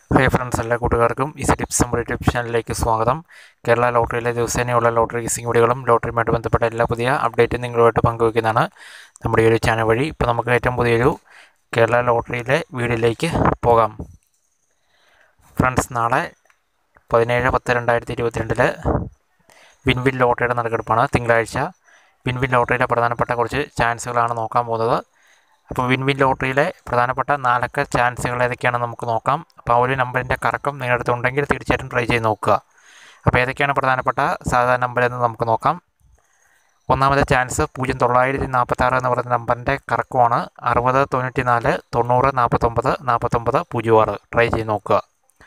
hi friends എല്ലാ കൂട്ടുകാർക്കും EC tips നമ്മുടെ യൂട്യൂബ് ചാനലിലേക്ക് സ്വാഗതം കേരള ലോട്ടറിയിലെ ദിവസേനയുള്ള ലോട്ടറി ഗിസിംഗ് വീഡിയോകളും ലോട്ടറിയുമായിട്ട് ബന്ധപ്പെട്ട എല്ലാ പുതിയ അപ്ഡേറ്റും നിങ്ങളുമായിട്ട് പങ്കുവയ്ക്കുന്നതാണ് നമ്മുടെ ഈ ഒരു ചാനൽ വഴി ഇപ്പോൾ നമുക്ക് ഏറ്റവും പുതിയൊരു കേരള ലോട്ടറിയിലെ വീഡിയോയിലേക്ക് പോകാം ഫ്രണ്ട്സ് നാളെ പതിനേഴ് പത്ത് രണ്ടായിരത്തി ഇരുപത്തിരണ്ടില് വിൻവിൻ ലോട്ടറിയുടെ നറുക്കെടുപ്പാണ് തിങ്കളാഴ്ച വിൻവിൻ ലോട്ടറിയിലെ പ്രധാനപ്പെട്ട കുറച്ച് ചാൻസുകളാണ് നോക്കാൻ പോകുന്നത് അപ്പോൾ വിൻവിൻ ലോട്ടറിയിലെ പ്രധാനപ്പെട്ട നാലക്ക ചാൻസുകൾ ഏതൊക്കെയാണെന്ന് നമുക്ക് നോക്കാം അപ്പോൾ ആ ഒരു നമ്പറിൻ്റെ കറക്കം നിങ്ങളുടെ അടുത്തുണ്ടെങ്കിൽ തീർച്ചയായിട്ടും ട്രൈ ചെയ്ത് നോക്കുക അപ്പോൾ ഏതൊക്കെയാണ് പ്രധാനപ്പെട്ട സാധാരണ നമ്പർ എന്ന് നമുക്ക് നോക്കാം ഒന്നാമത്തെ ചാൻസ് പൂജ്യം തൊള്ളായിരത്തി നാൽപ്പത്താറ് എന്ന് പറയുന്ന നമ്പറിൻ്റെ കറക്കമാണ് അറുപത് തൊണ്ണൂറ്റി നാല് തൊണ്ണൂറ് നാൽപ്പത്തൊമ്പത് നാൽപ്പത്തൊമ്പത് പൂജ്യം ആറ് ട്രൈ ചെയ്ത് നോക്കുക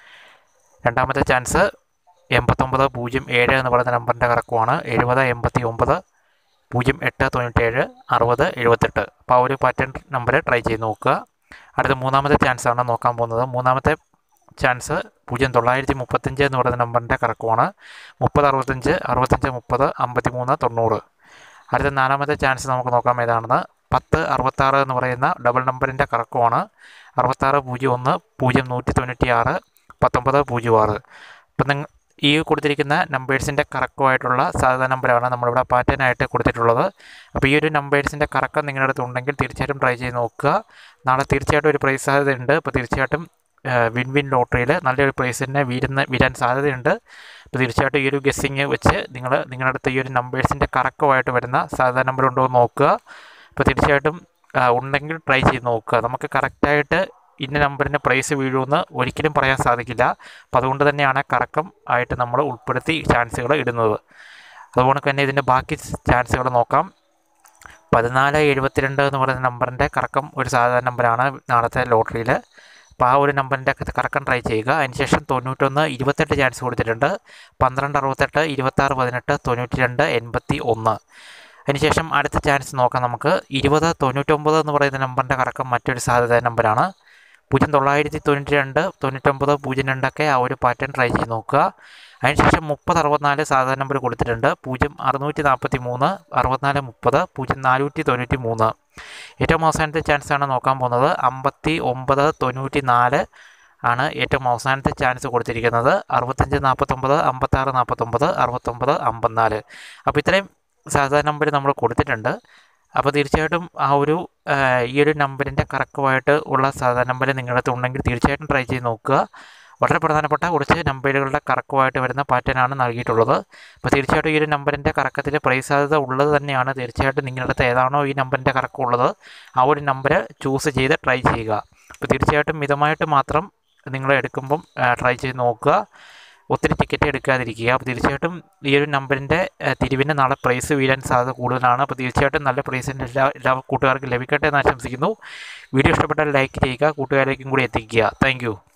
രണ്ടാമത്തെ ചാൻസ് എൺപത്തൊമ്പത് പൂജ്യം ഏഴ് എന്ന് പറയുന്ന നമ്പറിൻ്റെ കറക്കമാണ് എഴുപത് എൺപത്തി ഒമ്പത് പൂജ്യം എട്ട് തൊണ്ണൂറ്റേഴ് അറുപത് എഴുപത്തെട്ട് അപ്പോൾ ആ ഒരു പാറ്റേൺ നമ്പർ ട്രൈ ചെയ്ത് നോക്കുക അടുത്ത മൂന്നാമത്തെ ചാൻസ് ആണ് നോക്കാൻ പോകുന്നത് മൂന്നാമത്തെ ചാൻസ് പൂജ്യം തൊള്ളായിരത്തി മുപ്പത്തഞ്ച് എന്ന് പറയുന്ന നമ്പറിൻ്റെ കറക്കമാണ് മുപ്പത് അറുപത്തഞ്ച് അറുപത്തഞ്ച് മുപ്പത് അമ്പത്തി മൂന്ന് തൊണ്ണൂറ് അടുത്ത നാലാമത്തെ ചാൻസ് നമുക്ക് നോക്കാം ഏതാണെന്ന് പത്ത് അറുപത്താറ് എന്ന് പറയുന്ന ഡബിൾ നമ്പറിൻ്റെ കറക്കമാണ് അറുപത്താറ് പൂജ്യം ഒന്ന് പൂജ്യം നൂറ്റി തൊണ്ണൂറ്റി ആറ് പത്തൊമ്പത് പൂജ്യം ആറ് അപ്പം നിങ്ങൾ ഈ കൊടുത്തിരിക്കുന്ന നമ്പേഴ്സിൻ്റെ കറക്കമായിട്ടുള്ള സാധാരണ നമ്പറാണ് നമ്മളിവിടെ പാറ്റേണായിട്ട് കൊടുത്തിട്ടുള്ളത് അപ്പോൾ ഈ ഒരു നമ്പേഴ്സിൻ്റെ കറക്കം നിങ്ങളുടെ അടുത്ത് ഉണ്ടെങ്കിൽ തീർച്ചയായിട്ടും ട്രൈ ചെയ്ത് നോക്കുക നാളെ തീർച്ചയായിട്ടും ഒരു പ്രൈസ് സാധ്യതയുണ്ട് അപ്പോൾ തീർച്ചയായിട്ടും വിൻ വിൻ ലോട്ടറിയിൽ നല്ലൊരു പ്രൈസ് തന്നെ വീരുന്ന വീരാൻ സാധ്യതയുണ്ട് അപ്പോൾ തീർച്ചയായിട്ടും ഈ ഒരു ഗസ്സിങ് വെച്ച് നിങ്ങൾ നിങ്ങളുടെ അടുത്ത് ഈ ഒരു നമ്പേഴ്സിൻ്റെ കറക്കമായിട്ട് വരുന്ന സാധാരണ നമ്പർ ഉണ്ടോ എന്ന് നോക്കുക അപ്പോൾ തീർച്ചയായിട്ടും ഉണ്ടെങ്കിൽ ട്രൈ ചെയ്ത് നോക്കുക നമുക്ക് കറക്റ്റായിട്ട് ഇന്ന നമ്പറിന് പ്രൈസ് വീഴുമെന്ന് ഒരിക്കലും പറയാൻ സാധിക്കില്ല അപ്പം അതുകൊണ്ട് തന്നെയാണ് കറക്കം ആയിട്ട് നമ്മൾ ഉൾപ്പെടുത്തി ചാൻസുകൾ ഇടുന്നത് അതുകൊണ്ട് തന്നെ ഇതിൻ്റെ ബാക്കി ചാൻസുകൾ നോക്കാം പതിനാല് എഴുപത്തിരണ്ട് എന്ന് പറയുന്ന നമ്പറിൻ്റെ കറക്കം ഒരു സാധാരണ നമ്പറാണ് നാളത്തെ ലോട്ടറിയിൽ അപ്പോൾ ആ ഒരു നമ്പറിൻ്റെ കറക്കം ട്രൈ ചെയ്യുക അതിനുശേഷം തൊണ്ണൂറ്റൊന്ന് ഇരുപത്തെട്ട് ചാൻസ് കൊടുത്തിട്ടുണ്ട് പന്ത്രണ്ട് അറുപത്തെട്ട് ഇരുപത്താറ് പതിനെട്ട് തൊണ്ണൂറ്റി രണ്ട് എൺപത്തി ഒന്ന് അതിനുശേഷം അടുത്ത ചാൻസ് നോക്കാം നമുക്ക് ഇരുപത് തൊണ്ണൂറ്റൊമ്പത് എന്ന് പറയുന്ന നമ്പറിൻ്റെ കറക്കം മറ്റൊരു സാധ്യത നമ്പറാണ് പൂജ്യം തൊള്ളായിരത്തി തൊണ്ണൂറ്റി രണ്ട് തൊണ്ണൂറ്റൊമ്പത് പൂജ്യം രണ്ടൊക്കെ ആ ഒരു പാറ്റേൺ ട്രൈ ചെയ്ത് നോക്കുക അതിനുശേഷം മുപ്പത് അറുപത്തിനാല് സാധാരണ നമ്പർ കൊടുത്തിട്ടുണ്ട് പൂജ്യം അറുന്നൂറ്റി നാൽപ്പത്തി മൂന്ന് അറുപത്തിനാല് മുപ്പത് പൂജ്യം നാനൂറ്റി തൊണ്ണൂറ്റി മൂന്ന് ഏറ്റവും അവസാനത്തെ ചാൻസാണ് നോക്കാൻ പോകുന്നത് അമ്പത്തി ഒമ്പത് തൊണ്ണൂറ്റി നാല് ആണ് ഏറ്റവും അവസാനത്തെ ചാൻസ് കൊടുത്തിരിക്കുന്നത് അറുപത്തഞ്ച് നാൽപ്പത്തൊമ്പത് അമ്പത്താറ് നാൽപ്പത്തൊമ്പത് അറുപത്തൊമ്പത് അമ്പത്തിനാല് അപ്പോൾ ഇത്രയും സാധാരണ നമ്പർ നമ്മൾ കൊടുത്തിട്ടുണ്ട് അപ്പോൾ തീർച്ചയായിട്ടും ആ ഒരു ഈ ഒരു നമ്പറിൻ്റെ കറക്റ്റമായിട്ട് ഉള്ള സാധാരണ നമ്പർ നിങ്ങളുടെ അടുത്ത് ഉണ്ടെങ്കിൽ തീർച്ചയായിട്ടും ട്രൈ ചെയ്ത് നോക്കുക വളരെ പ്രധാനപ്പെട്ട കുറച്ച് നമ്പറുകളുടെ കറക്കമായിട്ട് വരുന്ന പാറ്റേണാണ് നൽകിയിട്ടുള്ളത് അപ്പോൾ തീർച്ചയായിട്ടും ഈ ഒരു നമ്പറിൻ്റെ കറക്കത്തിൽ പ്രൈസ് സാധ്യത ഉള്ളത് തന്നെയാണ് തീർച്ചയായിട്ടും നിങ്ങളുടെ അടുത്ത് ഏതാണോ ഈ നമ്പറിൻ്റെ കറക്കം ഉള്ളത് ആ ഒരു നമ്പർ ചൂസ് ചെയ്ത് ട്രൈ ചെയ്യുക അപ്പോൾ തീർച്ചയായിട്ടും മിതമായിട്ട് മാത്രം നിങ്ങൾ എടുക്കുമ്പം ട്രൈ ചെയ്ത് നോക്കുക ഒത്തിരി ടിക്കറ്റ് എടുക്കാതിരിക്കുക അപ്പോൾ തീർച്ചയായിട്ടും ഈ ഒരു നമ്പറിൻ്റെ തിരിവിന് നാളെ പ്രൈസ് വീഴാൻ സാധ്യത കൂടുതലാണ് അപ്പോൾ തീർച്ചയായിട്ടും നല്ല പ്രൈസിൻ്റെ എല്ലാ എല്ലാ കൂട്ടുകാർക്കും ലഭിക്കട്ടെ എന്ന് ആശംസിക്കുന്നു വീഡിയോ ഇഷ്ടപ്പെട്ടാൽ ലൈക്ക് ചെയ്യുക കൂട്ടുകാരിലേക്കും കൂടി എത്തിക്കുക താങ്ക്